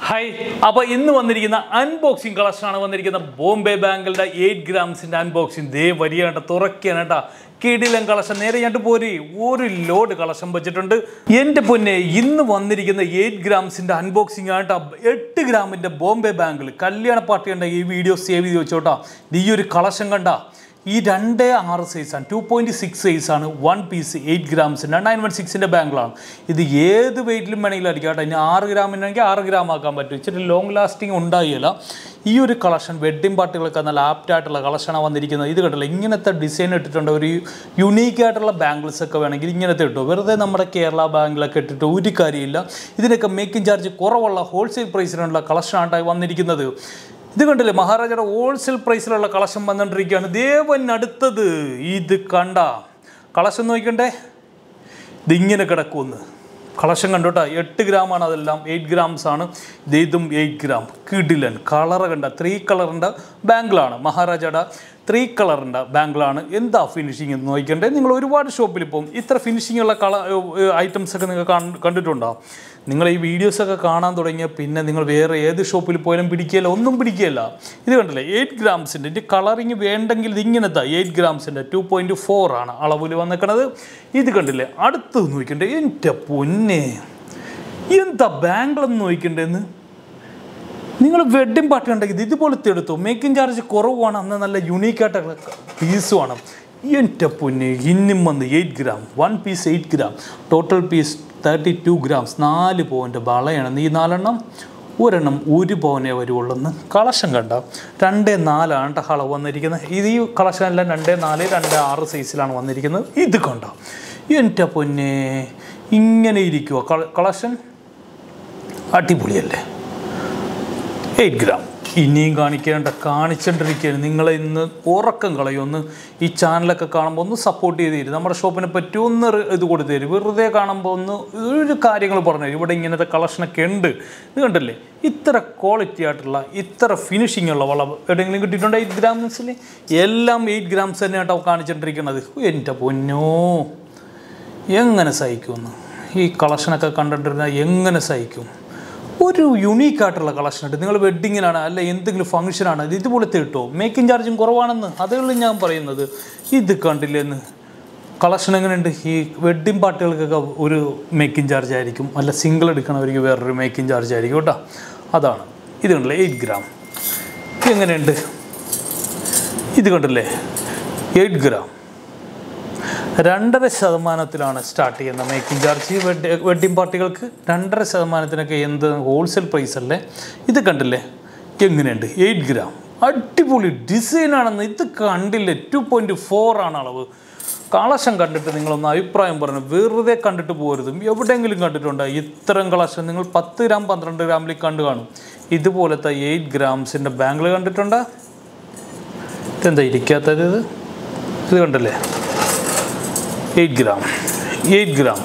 hi അപ്പോൾ ഇന്ന് വന്നിരിക്കുന്ന അൺബോക്സിംഗ് കളക്ഷനാണ് വന്നിരിക്കുന്ന ബോംബെ ബാങ്കിളുടെ എയ്റ്റ് ഗ്രാംസിൻ്റെ അൺബോക്സിംഗ് ദേ വരിക കേട്ടോ തുറക്കുകയാണ് കേട്ടോ കിടിലൻ കളക്ഷൻ നേരെ ഞാൻ പോരി ഒരു ലോഡ് കളക്ഷൻ വെച്ചിട്ടുണ്ട് എൻ്റെ പൊന്നെ ഇന്ന് വന്നിരിക്കുന്ന എയ്റ്റ് ഗ്രാംസിൻ്റെ അൺബോക്സിംഗ് ആണ് കേട്ടോ എട്ട് ഗ്രാമിൻ്റെ ബോംബെ ബാങ്കിൾ കല്യാണ പാർട്ടി ഉണ്ട് ഈ വീഡിയോ സേവ് ചെയ്ത് വെച്ചോട്ടോ ഈ ഒരു കളക്ഷൻ കണ്ട ഈ രണ്ട് ആറ് സൈസാണ് ടു പോയിൻറ്റ് സിക്സ് സൈസാണ് വൺ പീസ് എയ്റ്റ് ഗ്രാംസിൻ്റെ നയൻ വൺ സിക്സിൻ്റെ ബാങ്കിളാണ് ഇത് ഏത് വെയിറ്റിലും വേണമെങ്കിലും അടിക്കാം കേട്ടോ ഇനി ആറ് ഗ്രാമിനാണെങ്കിൽ ആറ് ഗ്രാം ആക്കാൻ പറ്റും ഇച്ചിരി ലോങ് ലാസ്റ്റിംഗ് ഉണ്ടായില്ല ഈ ഒരു കളക്ഷൻ വെഡ്ഡിംഗ് പാർട്ടികളൊക്കെ നല്ല ആപ്റ്റ് ആയിട്ടുള്ള കളക്ഷനാണ് വന്നിരിക്കുന്നത് ഇത് കണ്ടില്ല ഇങ്ങനത്തെ ഡിസൈൻ ഇട്ടിട്ടുണ്ട് ഒരു യുണീക്ക് ആയിട്ടുള്ള ബാംഗിൾസ് ഒക്കെ വേണമെങ്കിൽ ഇങ്ങനത്തെ ഇട്ടു വെറുതെ നമ്മുടെ കേരള ബാങ്കിലൊക്കെ ഇട്ടിട്ട് ഒരു കാര്യമില്ല ഇതിനൊക്കെ മേക്കിംഗ് ചാർജ് കുറവുള്ള ഹോൾസെയിൽ പ്രൈസിനുള്ള കളക്ഷനായിട്ടായി വന്നിരിക്കുന്നത് ഇത് കണ്ടില്ലേ മഹാരാജയുടെ ഹോൾസെയിൽ പ്രൈസിലുള്ള കളക്ഷൻ വന്നുകൊണ്ടിരിക്കുകയാണ് ദേവൻ അടുത്തത് ഇത് കണ്ട കളക്ഷൻ നോക്കണ്ടേ ഇതിങ്ങനെ കിടക്കുമെന്ന് കളക്ഷൻ കണ്ടോട്ടാ എട്ട് ഗ്രാമാണ് അതെല്ലാം എയ്റ്റ് ഗ്രാംസ് ആണ് ഇത് ഇതും എയ്റ്റ് ഗ്രാം കിടിലൻ കളർ കണ്ട ത്രീ കളറിൻ്റെ ബാങ്കിളാണ് മഹാരാജയുടെ ത്രീ കളറിൻ്റെ ബാങ്കിളാണ് എന്താ ഫിനിഷിങ് എന്ന് നോക്കണ്ടേ നിങ്ങൾ ഒരുപാട് ഷോപ്പിൽ പോകും ഇത്ര ഫിനിഷിംഗ് ഉള്ള കള ഐറ്റംസ് ഒക്കെ നിങ്ങൾ കണ്ട്- കണ്ടിട്ടുണ്ടോ നിങ്ങൾ ഈ വീഡിയോസൊക്കെ കാണാൻ തുടങ്ങിയ പിന്നെ നിങ്ങൾ വേറെ ഏത് ഷോപ്പിൽ പോയാലും പിടിക്കുകയില്ല ഒന്നും പിടിക്കുകയില്ല ഇത് കണ്ടില്ലേ എയ്റ്റ് ഗ്രാംസിൻ്റെ ഇത് കളറിങ് വേണ്ടെങ്കിൽ ഇത് ഇങ്ങനത്തെ എയ്റ്റ് ഗ്രാംസിൻ്റെ ടു പോയിൻറ്റ് ഫോർ ആണ് അളവിൽ വന്നേക്കണത് ഇത് കണ്ടില്ലേ അടുത്ത് നോക്കണ്ടേ എൻ്റെ പൊന്നെ എന്താ ബാങ്കിളെന്ന് നോക്കണ്ടേന്ന് നിങ്ങൾ വെഡ്ഡിംഗ് പാർട്ടി ഉണ്ടെങ്കിൽ ഇതുപോലത്തെ എടുത്തു മേക്കിംഗ് ചാർജ് കുറവാണ് അന്ന് നല്ല യുണീക്കായിട്ടുള്ള പീസുമാണ് എൻ്റെ പൊന്നെ ഇന്നും വന്ന് eight gram one piece eight gram total piece thirty two grams നാല് പോയിൻ്റ് വളയാണ് ഈ നാലെണ്ണം ഒരെണ്ണം ഒരു പവനേ വരുവുള്ളെന്ന് കളക്ഷൻ കണ്ട രണ്ട് നാലാണ് കേട്ടോ അളവ് വന്നിരിക്കുന്നത് ഇത് ഈ കളക്ഷൻ എല്ലാം രണ്ട് നാല് രണ്ട് ആറ് സൈസിലാണ് വന്നിരിക്കുന്നത് ഇത് കണ്ട എൻ്റെ പൊന്നെ ഇങ്ങനെ ഇരിക്കുമോ കളക്ഷൻ അടിപൊളിയല്ലേ എയ്റ്റ് ഗ്രാം ഇനിയും കാണിക്കേണ്ട കാണിച്ചുകൊണ്ടിരിക്കുകയാണ് നിങ്ങളെ ഇന്ന് ഉറക്കം കളയൊന്ന് ഈ ചാനലൊക്കെ കാണുമ്പോൾ ഒന്ന് സപ്പോർട്ട് ചെയ്ത് തരും നമ്മുടെ ഷോപ്പിനെ പറ്റി ഒന്ന് റി- ഇത് കൊടുത്തു തരും വെറുതെ കാണുമ്പോൾ ഒന്ന് ഒരു കാര്യങ്ങൾ പറഞ്ഞു തരും ഇവിടെ ഇങ്ങനത്തെ കളക്ഷനൊക്കെ ഉണ്ട് ഇത് കണ്ടില്ലേ ഇത്ര ക്വാളിറ്റി ആയിട്ടുള്ള ഇത്ര ഫിനിഷിംഗ് ഉള്ള വളം എവിടെയെങ്കിലും കിട്ടിയിട്ടുണ്ടോ എയ്റ്റ് ഗ്രാംസിൽ എല്ലാം എയ്റ്റ് ഗ്രാംസ് തന്നെയാട്ടോ കാണിച്ചുകൊണ്ടിരിക്കുന്നത് എൻ്റെ പൊന്നോ എങ്ങനെ സഹിക്കുമെന്ന് ഈ കളക്ഷനൊക്കെ കണ്ടിട്ടിരുന്നാൽ എങ്ങനെ സഹിക്കും ഒരു യുണീക്ക് ആയിട്ടുള്ള കളക്ഷൻ ഉണ്ട് നിങ്ങൾ വെഡ്ഡിങ്ങിനാണ് അല്ല എന്തെങ്കിലും ഫംഗ്ഷനാണ് ഇത് ഇതുപോലത്തെ കിട്ടുമോ മേക്കിംഗ് ചാർജും കുറവാണെന്ന് അതേ ഉള്ളൂ ഞാൻ പറയുന്നത് ഇത് കണ്ടില്ലെന്ന് കളക്ഷൻ എങ്ങനെയുണ്ട് ഈ വെഡ്ഡിംഗ് പാർട്ടികൾക്കൊക്കെ ഒരു മേക്കിംഗ് ചാർജ് ആയിരിക്കും അല്ല സിംഗിൾ എടുക്കണവർക്ക് വേറൊരു മേക്കിംഗ് ചാർജ് ആയിരിക്കും കേട്ടോ അതാണ് ഇത് കണ്ടില്ലേ എയ്റ്റ് ഗ്രാം ഇത് എങ്ങനെയുണ്ട് ഇത് കണ്ടില്ലേ എയ്റ്റ് ഗ്രാം രണ്ടര ശതമാനത്തിലാണ് സ്റ്റാർട്ട് ചെയ്യുന്നത് മേക്കിംഗ് ചാർജ് വെഡ് വെഡ്ഡിംഗ് പാർട്ടികൾക്ക് രണ്ടര ശതമാനത്തിനൊക്കെ എന്ത് ഹോൾസെയിൽ പ്രൈസ് അല്ലേ ഇത് കണ്ടില്ലേ എങ്ങനെയുണ്ട് എയ്റ്റ് ഗ്രാം അടിപൊളി ഡിസൈനാണെന്ന് ഇത് കണ്ടില്ലേ ടു പോയിൻറ്റ് ഫോർ ആണ് അളവ് കളക്ഷൻ കണ്ടിട്ട് നിങ്ങളൊന്ന് അഭിപ്രായം പറഞ്ഞു വെറുതെ കണ്ടിട്ട് പോരുതും എവിടെയെങ്കിലും കണ്ടിട്ടുണ്ടോ ഇത്തരം കളക്ഷൻ നിങ്ങൾ പത്ത് ഗ്രാം പന്ത്രണ്ട് ഗ്രാമിൽ കണ്ടു കാണും ഇതുപോലത്തെ എയ്റ്റ് ഗ്രാംസിൻ്റെ ബാങ്കിൾ കണ്ടിട്ടുണ്ടോ ഇതെന്താ ഇരിക്കാത്തത് ഇത് ഇത് കണ്ടല്ലേ eight gram eight gram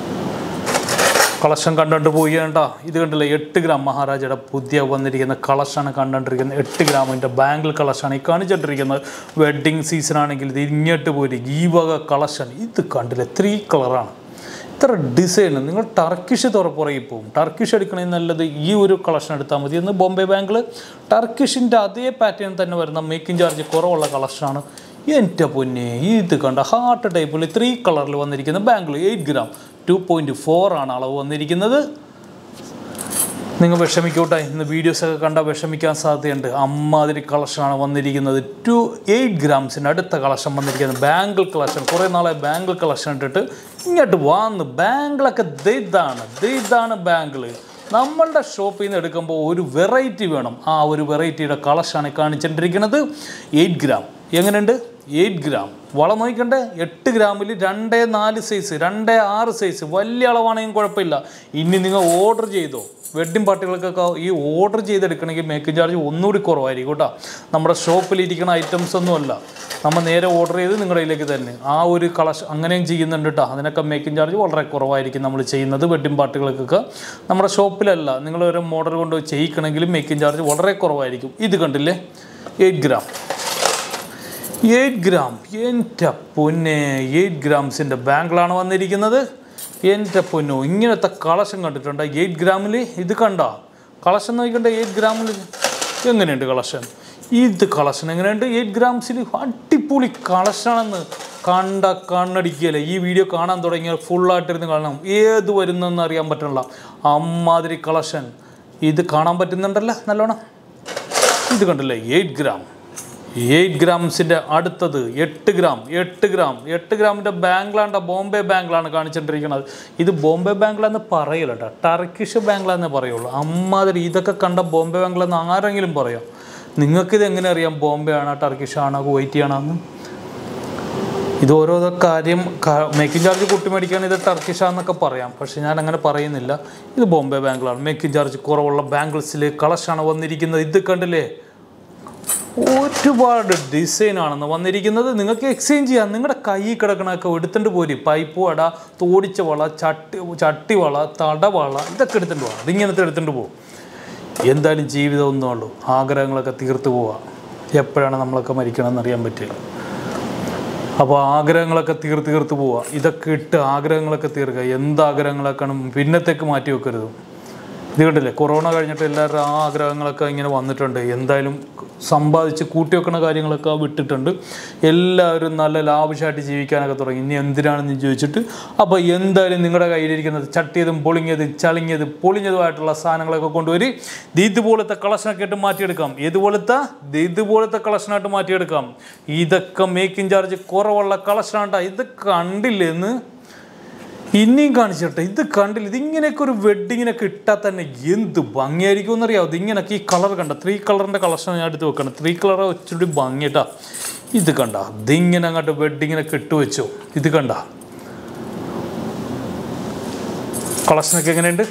collection കണ്ടുകൊണ്ട് പോയി കേട്ടോ ഇത് കണ്ടില്ല എട്ട് ഗ്രാം മഹാരാജയുടെ പുതിയ വന്നിരിക്കുന്ന കളക്ഷനാണ് കണ്ടുകൊണ്ടിരിക്കുന്നത് എട്ട് ഗ്രാമിൻ്റെ ബാങ്കിൾ കളക്ഷനാണ് ഈ കാണിച്ചിട്ടിരിക്കുന്നത് വെഡ്ഡിങ് സീസൺ ആണെങ്കിൽ ഇത് ഇങ്ങോട്ട് പോയി ഈ വക കളക്ഷൻ ഇത് കണ്ടില്ല ത്രീ കളറാണ് ഇത്ര ഡിസൈൻ നിങ്ങൾ ടർക്കിഷ് തുറപ്പുറയിൽ പോകും ടർക്കിഷ് എടുക്കണമെങ്കിൽ നല്ലത് ഈ ഒരു കളക്ഷൻ എടുത്താൽ മതി എന്ന് ബോംബെ ബാങ്കിൽ ടർക്കിഷിൻ്റെ അതേ പാറ്റേൺ തന്നെ വരുന്ന മേക്കിംഗ് ചാർജ് കുറവുള്ള കളക്ഷനാണ് എൻ്റെ പൊന്നെ ഇത് കണ്ട ഹാർട്ട് ടൈപ്പിൽ ത്രീ കളറിൽ വന്നിരിക്കുന്ന bangle eight gram two point four ആണ് അളവ് വന്നിരിക്കുന്നത് നിങ്ങൾ വിഷമിക്കോട്ടെ ഇന്ന് വീഡിയോസൊക്കെ കണ്ടാൽ വിഷമിക്കാൻ സാധ്യതയുണ്ട് അമ്മാതിരി കളക്ഷനാണ് വന്നിരിക്കുന്നത് ടു എയ്റ്റ് ഗ്രാംസിൻ്റെ അടുത്ത കളക്ഷൻ വന്നിരിക്കുന്നത് ബാങ്കിൾ കളക്ഷൻ കുറേ നാളെ ബാങ്കിൾ കളക്ഷൻ ഇട്ടിട്ട് ഇങ്ങോട്ട് വന്ന് ബാങ്കിളൊക്കെ ദേ ഇതാണ് ദേ ഇതാണ് ബാങ്കിൾ നമ്മളുടെ ഷോപ്പിൽ നിന്ന് എടുക്കുമ്പോൾ ഒരു വെറൈറ്റി വേണം ആ ഒരു വെറൈറ്റിയുടെ കളക്ഷനാണ് കാണിച്ചിട്ടിരിക്കുന്നത് എയ്റ്റ് ഗ്രാം എങ്ങനെയുണ്ട് എയ്റ്റ് ഗ്രാം വളം നോക്കണ്ടേ എട്ട് ഗ്രാമിൽ രണ്ടേ നാല് സൈസ് രണ്ടേ ആറ് സൈസ് വലിയ അളവാണെങ്കിൽ കുഴപ്പമില്ല ഇനി നിങ്ങൾ ഓർഡർ ചെയ്തോ വെഡ്ഡിംഗ് പാർട്ടികൾക്കൊക്കെ ഈ ഓർഡർ ചെയ്തെടുക്കണമെങ്കിൽ മേക്കിംഗ് ചാർജ് ഒന്നുകൂടി കുറവായിരിക്കും കേട്ടോ നമ്മുടെ ഷോപ്പിൽ ഇരിക്കുന്ന ഐറ്റംസ് ഒന്നുമല്ല നമ്മൾ നേരെ ഓർഡർ ചെയ്ത് നിങ്ങളുടെ കയ്യിലേക്ക് തന്നെ ആ ഒരു കളക്ഷൻ അങ്ങനെയും ചെയ്യുന്നുണ്ട് കേട്ടോ അതിനൊക്കെ മേക്കിംഗ് ചാർജ് വളരെ കുറവായിരിക്കും നമ്മൾ ചെയ്യുന്നത് വെഡ്ഡിംഗ് പാർട്ടികൾക്കൊക്കെ നമ്മുടെ ഷോപ്പിലല്ല നിങ്ങൾ ഒരു മോഡൽ കൊണ്ട് ചെയ്യിക്കണമെങ്കിൽ മേക്കിംഗ് ചാർജ് വളരെ കുറവായിരിക്കും ഇത് കണ്ടില്ലേ എയ്റ്റ് ഗ്രാം എയ്റ്റ് ഗ്രാം എൻ്റെ പൊന്നെ എയ്റ്റ് ഗ്രാംസിൻ്റെ ബാങ്കിളാണ് വന്നിരിക്കുന്നത് എൻ്റെ പൊന്നോ ഇങ്ങനത്തെ കളക്ഷൻ കണ്ടിട്ടുണ്ട് എയ്റ്റ് ഗ്രാമിൽ ഇത് കണ്ട കളക്ഷൻ നോക്കിക്കണ്ടേ എയ്റ്റ് ഗ്രാമിൽ എങ്ങനെയുണ്ട് കളക്ഷൻ ഇത് കളക്ഷൻ എങ്ങനെയുണ്ട് എയ്റ്റ് ഗ്രാംസിൽ അടിപൊളി കളക്ഷനാണെന്ന് കണ്ട കണ്ണടിക്കുകയല്ലേ ഈ വീഡിയോ കാണാൻ തുടങ്ങിയാൽ ഫുള്ളായിട്ടിരുന്ന് കാണണം ഏത് വരുന്നെന്ന് അറിയാൻ പറ്റണില്ല അമ്മാതിരി കളക്ഷൻ ഇത് കാണാൻ പറ്റുന്നുണ്ടല്ലോ നല്ലോണം ഇത് കണ്ടില്ലേ എയ്റ്റ് ഗ്രാം എയ്റ്റ് ഗ്രാംസിൻ്റെ അടുത്തത് എട്ട് ഗ്രാം എട്ട് ഗ്രാം എട്ട് ഗ്രാമിൻ്റെ ബാംഗ്ലാണ്ട ബോംബെ ബാംഗ്ലാണ് കാണിച്ചുകൊണ്ടിരിക്കുന്നത് ഇത് ബോംബെ ബാംഗ്ലാന്ന് പറയില്ല കേട്ടോ ടർക്കിഷ് ബാംഗ്ലാന്നേ പറയുള്ളൂ അമ്മാതിരി ഇതൊക്കെ കണ്ട ബോംബെ ബാംഗ്ലാന്ന് ആരെങ്കിലും പറയാം നിങ്ങൾക്കിത് എങ്ങനെ അറിയാം ബോംബെ ആണോ ടർക്കിഷ് ആണോ കുവൈറ്റി ആണോ എന്ന് ഇത് ഓരോ കാര്യം മേക്കിംഗ് ചാർജ് കൂട്ടി മേടിക്കാൻ ഇത് ടർക്കിഷാന്നൊക്കെ പറയാം പക്ഷെ ഞാൻ അങ്ങനെ പറയുന്നില്ല ഇത് ബോംബെ ബാംഗിളാണ് മേക്കിംഗ് ചാർജ് കുറവുള്ള ബാംഗിൾസിൽ കളക്ഷാണ് വന്നിരിക്കുന്നത് ഇത് കണ്ടില്ലേ ഒരുപാട് ഡിസൈനാണെന്ന് വന്നിരിക്കുന്നത് നിങ്ങൾക്ക് എക്സ്ചേഞ്ച് ചെയ്യാം നിങ്ങളുടെ കൈ കിടക്കണൊക്കെ എടുത്തുകൊണ്ട് പോരി പൈപ്പ് വട തോടിച്ച വള ചട്ടി ചട്ടി വള തടവള ഇതൊക്കെ എടുത്തുകൊണ്ട് പോകാം ഇതിങ്ങനത്തെ എടുത്തുകൊണ്ട് പോകും എന്തായാലും ജീവിതം ഒന്നേ ഉള്ളൂ ആഗ്രഹങ്ങളൊക്കെ തീർത്തു പോവാം എപ്പോഴാണ് നമ്മളൊക്കെ മരിക്കണമെന്ന് അറിയാൻ പറ്റില്ല അപ്പോൾ ആഗ്രഹങ്ങളൊക്കെ തീർത്ത് തീർത്ത് പോവുക ഇതൊക്കെ ഇട്ട് ആഗ്രഹങ്ങളൊക്കെ തീർക്കുക എന്ത് ആഗ്രഹങ്ങളൊക്കെയാണ് പിന്നത്തേക്ക് മാറ്റി വെക്കരുത് ഇത് കണ്ടില്ലേ കൊറോണ കഴിഞ്ഞിട്ട് എല്ലാവരുടെ ആ ആഗ്രഹങ്ങളൊക്കെ ഇങ്ങനെ വന്നിട്ടുണ്ട് എന്തായാലും സമ്പാദിച്ച് കൂട്ടി വെക്കണ കാര്യങ്ങളൊക്കെ വിട്ടിട്ടുണ്ട് എല്ലാവരും നല്ല ലാവിഷായിട്ട് ജീവിക്കാനൊക്കെ തുടങ്ങി ഇനി എന്തിനാണെന്ന് ചോദിച്ചിട്ട് അപ്പോൾ എന്തായാലും നിങ്ങളുടെ കയ്യിലിരിക്കുന്നത് ചട്ടിയതും പൊളിഞ്ഞതും ചളിഞ്ഞതും പൊളിഞ്ഞതുമായിട്ടുള്ള സാധനങ്ങളൊക്കെ കൊണ്ടുവരി ഇത് ഇതുപോലത്തെ കളക്ഷനൊക്കെ ഇട്ട് മാറ്റിയെടുക്കാം ഏതുപോലത്തെ ഇത് ഇതുപോലത്തെ കളക്ഷനായിട്ട് മാറ്റിയെടുക്കാം ഇതൊക്കെ മേക്കിംഗ് ചാർജ് കുറവുള്ള കളക്ഷനാണ്ടാ ഇത് കണ്ടില്ലേ എന്ന് ഇനിയും കാണിച്ചിട്ടെ ഇത് കണ്ടില്ല ഇതിങ്ങനെയൊക്കെ ഒരു വെഡിങ്ങിനൊക്കെ ഇട്ടാൽ തന്നെ എന്ത് ഭംഗിയായിരിക്കും എന്നറിയാം ഇതിങ്ങനെയൊക്കെ ഈ കളർ കണ്ട ത്രീ കളറിൻ്റെ കളക്ഷൻ ഞാൻ എടുത്ത് വെക്കണം ത്രീ കളർ വെച്ചിട്ട് ഭംഗിട്ടാ ഇത് കണ്ട ഇതിങ്ങനെ അങ്ങോട്ട് വെഡിങ്ങിനൊക്കെ ഇട്ട് വെച്ചോ ഇത് കണ്ട കളക്ഷനൊക്കെ എങ്ങനെയുണ്ട്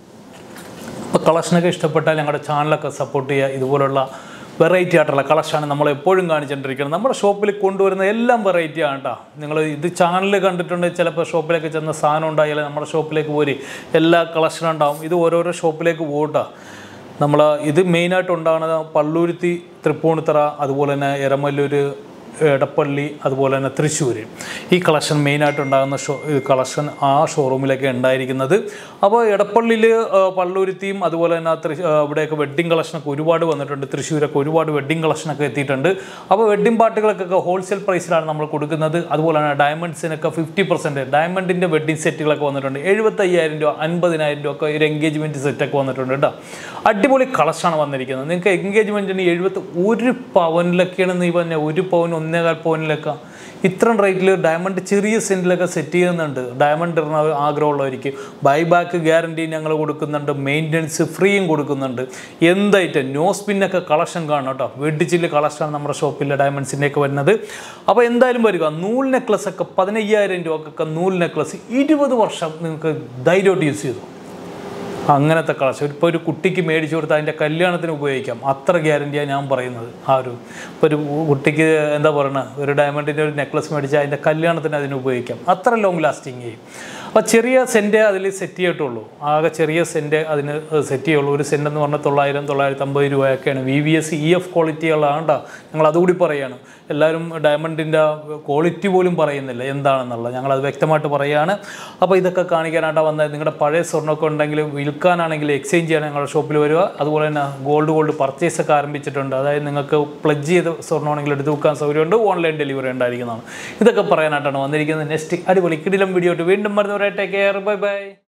അപ്പോൾ കളക്ഷനൊക്കെ ഇഷ്ടപ്പെട്ടാൽ ഞങ്ങളുടെ ചാനലൊക്കെ സപ്പോർട്ട് ചെയ്യുക ഇതുപോലുള്ള വെറൈറ്റി ആയിട്ടുള്ള കളക്ഷനാണ് നമ്മൾ എപ്പോഴും കാണിച്ചുകൊണ്ടിരിക്കുന്നത് നമ്മുടെ ഷോപ്പിൽ കൊണ്ടുവരുന്ന എല്ലാം വെറൈറ്റി ആണ് കേട്ടോ നിങ്ങൾ ഇത് ചാനൽ കണ്ടിട്ടുണ്ടെങ്കിൽ ചിലപ്പോൾ ഷോപ്പിലേക്ക് ചെന്ന സാധനം ഉണ്ടായാലും നമ്മുടെ ഷോപ്പിലേക്ക് പോരി എല്ലാ കളക്ഷനും ഉണ്ടാവും ഇത് ഓരോരോ ഷോപ്പിലേക്ക് പോകട്ടോ നമ്മൾ ഇത് മെയിനായിട്ട് ഉണ്ടാകുന്നത് പള്ളൂരുത്തി തൃപ്പൂണിത്തറ അതുപോലെ തന്നെ എരമല്ലൂർ എടപ്പള്ളി അതുപോലെ തന്നെ തൃശ്ശൂർ ഈ കളക്ഷൻ മെയിനായിട്ട് ഉണ്ടാകുന്ന ഷോ കളക്ഷൻ ആ ഷോറൂമിലൊക്കെ ഉണ്ടായിരിക്കുന്നത് അപ്പോൾ എടപ്പള്ളിയിൽ പള്ളൂരുത്തിയും അതുപോലെ തന്നെ തൃ ആ, ഇവിടെയൊക്കെ വെഡ്ഡിങ് കളക്ഷനൊക്കെ ഒരുപാട് വന്നിട്ടുണ്ട് തൃശ്ശൂരൊക്കെ ഒരുപാട് വെഡ്ഡിങ് കളക്ഷനൊക്കെ എത്തിയിട്ടുണ്ട് അപ്പോൾ വെഡ്ഡിങ് പാർട്ടികൾക്കൊക്കെ ഹോൾസെയിൽ പ്രൈസിലാണ് നമ്മൾ കൊടുക്കുന്നത് അതുപോലെ തന്നെ ഡയമണ്ട്സിനൊക്കെ ഫിഫ്റ്റി പെർസെൻറ്റ് ഡയമണ്ടിൻ്റെ വെഡ്ഡിങ് സെറ്റുകളൊക്കെ വന്നിട്ടുണ്ട് എഴുപത്തയ്യായിരം രൂപ അൻപതിനായിരം രൂപ ഒക്കെ ഒരു എൻഗേജ്മെൻറ്റ് സെറ്റൊക്കെ വന്നിട്ടുണ്ട് കേട്ടോ അടിപൊളി കളക്ഷനാണ് വന്നിരിക്കുന്നത് നിങ്ങൾക്ക് എൻഗേജ്മെൻറ്റിന് എഴുപത്തി ഒരു പവനിലൊക്കെയാണ് നീ പറഞ്ഞ ഒരു പവൻ ഒന്നേകാൽ പവനിലൊക്കെ ഇത്രയും റേറ്റിൽ ഡയമണ്ട് ചെറിയ സെൻറ്റിലൊക്കെ സെറ്റ് ചെയ്യുന്നുണ്ട് ഡയമണ്ട് ഇടുന്ന ആഗ്രഹമുള്ളവർക്ക് ബൈബാക്ക് ഗ്യാരണ്ടി ഞങ്ങൾ കൊടുക്കുന്നുണ്ട് മെയിൻ്റനൻസ് ഫ്രീയും കൊടുക്കുന്നുണ്ട് എന്തായിട്ട് നോ സ്പിന്നൊക്കെ കളക്ഷൻ കാണണം കേട്ടോ വെഡിച്ചില് കളക്ഷനാണ് നമ്മുടെ ഷോപ്പിലെ ഡയമണ്ട്സിൻ്റെയൊക്കെ വരുന്നത് അപ്പോൾ എന്തായാലും വരിക നൂൽ നെക്ലസ് ഒക്കെ പതിനയ്യായിരം രൂപക്കൊക്കെ നൂൽ നെക്ലസ് ഇരുപത് വർഷം നിങ്ങൾക്ക് ധൈര്യമായിട്ട് യൂസ് ചെയ്തു അങ്ങനത്തെ കളക്ഷൻ ഇപ്പോൾ ഒരു കുട്ടിക്ക് മേടിച്ചു കൊടുത്താൽ അതിൻ്റെ കല്യാണത്തിന് ഉപയോഗിക്കാം അത്ര ഗ്യാരണ്ടിയാണ് ഞാൻ പറയുന്നത് ആ ഒരു ഇപ്പോൾ ഒരു കുട്ടിക്ക് എന്താ പറയുന്നത് ഒരു ഡയമണ്ടിൻ്റെ ഒരു നെക്ലസ് മേടിച്ചാൽ അതിൻ്റെ കല്യാണത്തിന് അതിന് ഉപയോഗിക്കാം അത്ര ലോങ് ലാസ്റ്റിങ് ചെയ്യും അപ്പോൾ ചെറിയ സെൻറ്റ് അതിൽ സെറ്റ് ചെയ്തിട്ടുള്ളൂ ആകെ ചെറിയ സെൻറ്റ് അതിന് സെറ്റ് ചെയ്യുള്ളൂ ഒരു സെൻറ്റ് എന്ന് പറഞ്ഞാൽ തൊള്ളായിരം തൊള്ളായിരത്തി അമ്പത് രൂപയൊക്കെയാണ് V V S E F ക്വാളിറ്റികളാണ് കേട്ടോ ഞങ്ങൾ അതുകൂടി പറയുകയാണ് എല്ലാവരും ഡയമണ്ടിൻ്റെ ക്വാളിറ്റി പോലും പറയുന്നില്ല എന്താണെന്നുള്ളത് ഞങ്ങളത് വ്യക്തമായിട്ട് പറയുകയാണ് അപ്പോൾ ഇതൊക്കെ കാണിക്കാനായിട്ട് വന്നത് നിങ്ങളുടെ പഴയ സ്വർണ്ണമൊക്കെ ഉണ്ടെങ്കിൽ വിൽക്കാനാണെങ്കിൽ എക്സ്ചേഞ്ച് ചെയ്യാൻ ഞങ്ങളുടെ ഷോപ്പിൽ വരിക അതുപോലെ തന്നെ ഗോൾഡ് ഗോൾഡ് പർച്ചേസ് ഒക്കെ ആരംഭിച്ചിട്ടുണ്ട് അതായത് നിങ്ങൾക്ക് പ്ലഗ് ചെയ്ത് സ്വർണ്ണമാണെങ്കിൽ എടുത്ത് വെക്കാൻ സൗകര്യമുണ്ട് ഓൺലൈൻ ഡെലിവറി ഉണ്ടായിരിക്കുന്നതാണ് ഇതൊക്കെ പറയാനായിട്ടാണ് വന്നിരിക്കുന്നത് നെക്സ്റ്റ് അടിപൊളി കിടിലം വീഡിയോ ആയിട്ട് വീണ്ടും വരുന്നവരെ ടേക്ക് കെയർ ബൈ ബൈ